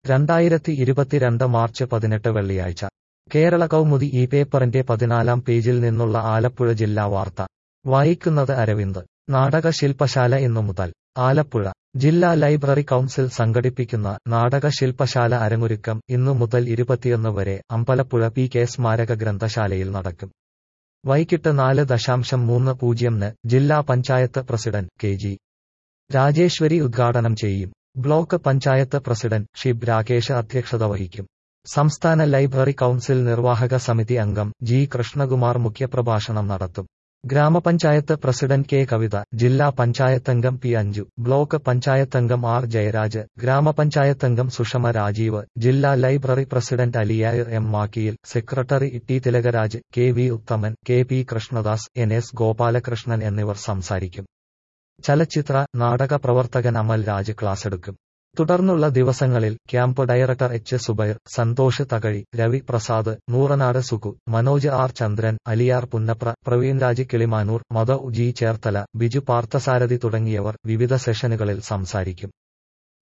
രണ്ടായിരത്തി ഇരുപത്തിരണ്ട് മാർച്ച് പതിനെട്ട് വെള്ളിയാഴ്ച കേരള കൗമുദി ഈ പേപ്പറിന്റെ പതിനാലാം പേജിൽ നിന്നുള്ള ആലപ്പുഴ ജില്ലാ വാർത്ത വായിക്കുന്നത് അരവിന്ദ് നാടക ശില്പശാല ഇന്നു മുതൽ ആലപ്പുഴ ജില്ലാ ലൈബ്രറി കൗൺസിൽ സംഘടിപ്പിക്കുന്ന നാടക ശില്പശാല അരങ്ങൊരുക്കം ഇന്നു മുതൽ ഇരുപത്തിയൊന്ന് വരെ അമ്പലപ്പുഴ പി കെ സ്മാരക ഗ്രന്ഥശാലയിൽ നടക്കും വൈകിട്ട് നാല് ദശാംശം മൂന്ന് പൂജ്യംന് ജില്ലാ panchayat president K G Rajeswari ഉദ്ഘാടനം ചെയ്യും ബ്ലോക്ക് പഞ്ചായത്ത് പ്രസിഡന്റ് ഷിബ് രാകേഷ് അധ്യക്ഷത വഹിക്കും സംസ്ഥാന ലൈബ്രറി കൗൺസിൽ നിർവാഹക സമിതി അംഗം ജി കൃഷ്ണകുമാർ മുഖ്യപ്രഭാഷണം നടത്തും ഗ്രാമപഞ്ചായത്ത് പ്രസിഡന്റ് കെ കവിത ജില്ലാ പഞ്ചായത്തംഗം പി അഞ്ജു ബ്ലോക്ക് പഞ്ചായത്തംഗം ആർ ജയരാജ് ഗ്രാമപഞ്ചായത്തംഗം സുഷമ രാജീവ് ജില്ലാ library president Aliyar M Makkiyil secretary T Thilakaraj K V Uthaman K P Krishnadas N S Gopalakrishnan എന്നിവർ സംസാരിക്കും ചലച്ചിത്ര നാടക പ്രവർത്തകൻ അമൽ രാജ് ക്ലാസെടുക്കും തുടർന്നുള്ള ദിവസങ്ങളിൽ camp director H Zubair Santhosh Thakazhi Ravi Prasad Nooranad Suku Manoj R Chandran Aliyar Punnapra Praveen Raj Kilimanoor Madhu G Cherthala Biju Parthasarathy തുടങ്ങിയവർ വിവിധ സെഷനുകളിൽ സംസാരിക്കും